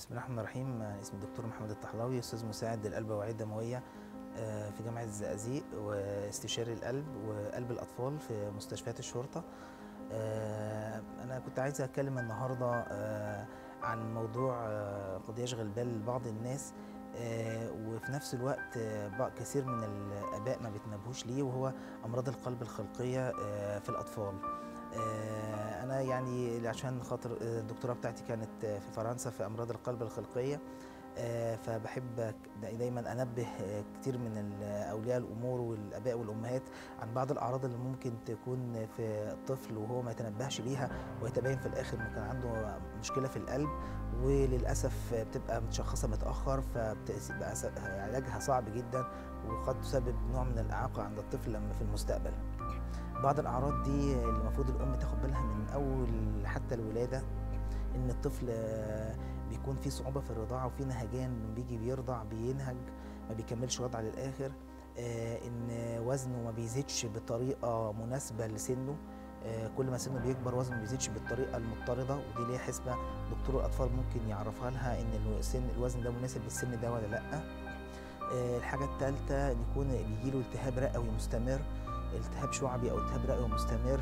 بسم الله الرحمن الرحيم أنا اسمي الدكتور محمد الطحلاوي استاذ مساعد للقلب والأوعية الدموية آه، في جامعة الزقازيق واستشاري القلب وقلب الأطفال في مستشفيات الشرطة آه، أنا كنت عايز أتكلم النهاردة آه، عن موضوع آه، قد يشغل بال بعض الناس آه، وفي نفس الوقت آه، بع- كثير من الآباء ما بيتنبهوش ليه وهو أمراض القلب الخلقية آه، في الأطفال آه، أنا يعني عشان خاطر آه، الدكتوراه بتاعتي كانت آه، في فرنسا في أمراض القلب الخلقية آه، فبحب دا- دايما انبه آه، كتير من ال- اولياء الامور والاباء والامهات عن بعض الاعراض اللي ممكن تكون في الطفل وهو ما يتنبهش ليها ويتبين في الاخر انه كان عنده مشكله في القلب وللاسف بتبقى متشخصه متاخر فبتبقى س- علاجها صعب جدا وقد تسبب نوع من الاعاقه عند الطفل لما في المستقبل بعض الاعراض دي اللي المفروض الام تاخد بالها من اول حتى الولاده ان الطفل آه، بيكون في صعوبه في الرضاعه وفي نهجان لما بيجي بيرضع بينهج ما بيكملش رضع للاخر آه، ان وزنه ما بيزيدش بطريقه مناسبه لسنه آه، كل ما سنه بيكبر وزنه ما بيزيدش بالطريقه المضطرده ودي ليها حسبه دكتور الاطفال ممكن يعرفها لها ان السن الوزن ده مناسب للسن ده ولا لا آه، الحاجه الثالثه ان يكون بيجيله التهاب رئوي مستمر التهاب شعبي او التهاب رئوي مستمر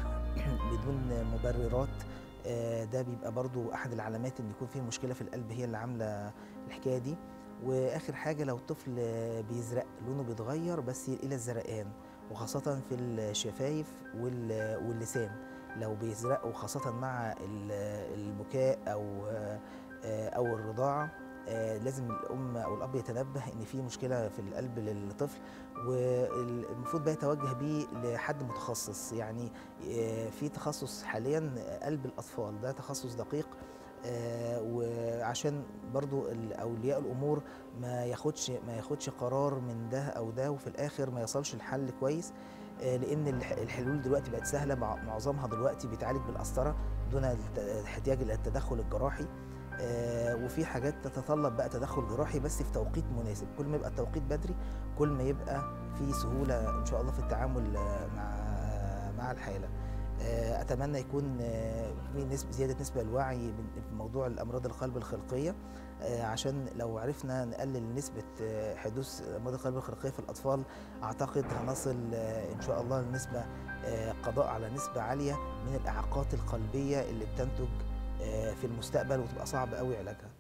بدون مبررات آه، ده بيبقى برضو احد العلامات ان يكون فيه مشكله في القلب هي اللي عامله الحكايه دي واخر حاجه لو الطفل آه، بيزرق لونه بيتغير بس الى الزرقان وخاصه في الشفايف وال- واللسان لو بيزرق وخاصه مع ال- البكاء او آه، آه، او الرضاعه آه، لازم الام او الاب يتنبه ان في مشكله في القلب للطفل والمفروض بقى يتوجه بيه لحد متخصص يعني آه، في تخصص حاليا قلب الاطفال ده تخصص دقيق آه، وعشان برضو ال- اولياء الامور ما ياخدش ما ياخدش قرار من ده او ده وفي الاخر ما يصلش لحل كويس آه، لان الح- الحلول دلوقتي بقت سهله مع- معظمها دلوقتي بيتعالج بالقسطره دون الت- الاحتياج الى التدخل الجراحي آه، وفي حاجات تتطلب بقى تدخل جراحي بس في توقيت مناسب كل ما يبقى التوقيت بدري كل ما يبقى في سهوله ان شاء الله في التعامل آه، مع مع الحاله آه، اتمنى يكون آه، في نسبه زياده نسبه الوعي من- في موضوع الامراض القلب الخلقيه آه، عشان لو عرفنا نقلل نسبه آه، حدوث امراض القلب الخلقيه في الاطفال اعتقد هنصل آه، ان شاء الله لنسبه آه، قضاء على نسبه عاليه من الاعاقات القلبيه اللي بتنتج آه، في المستقبل وتبقى صعب قوي علاجها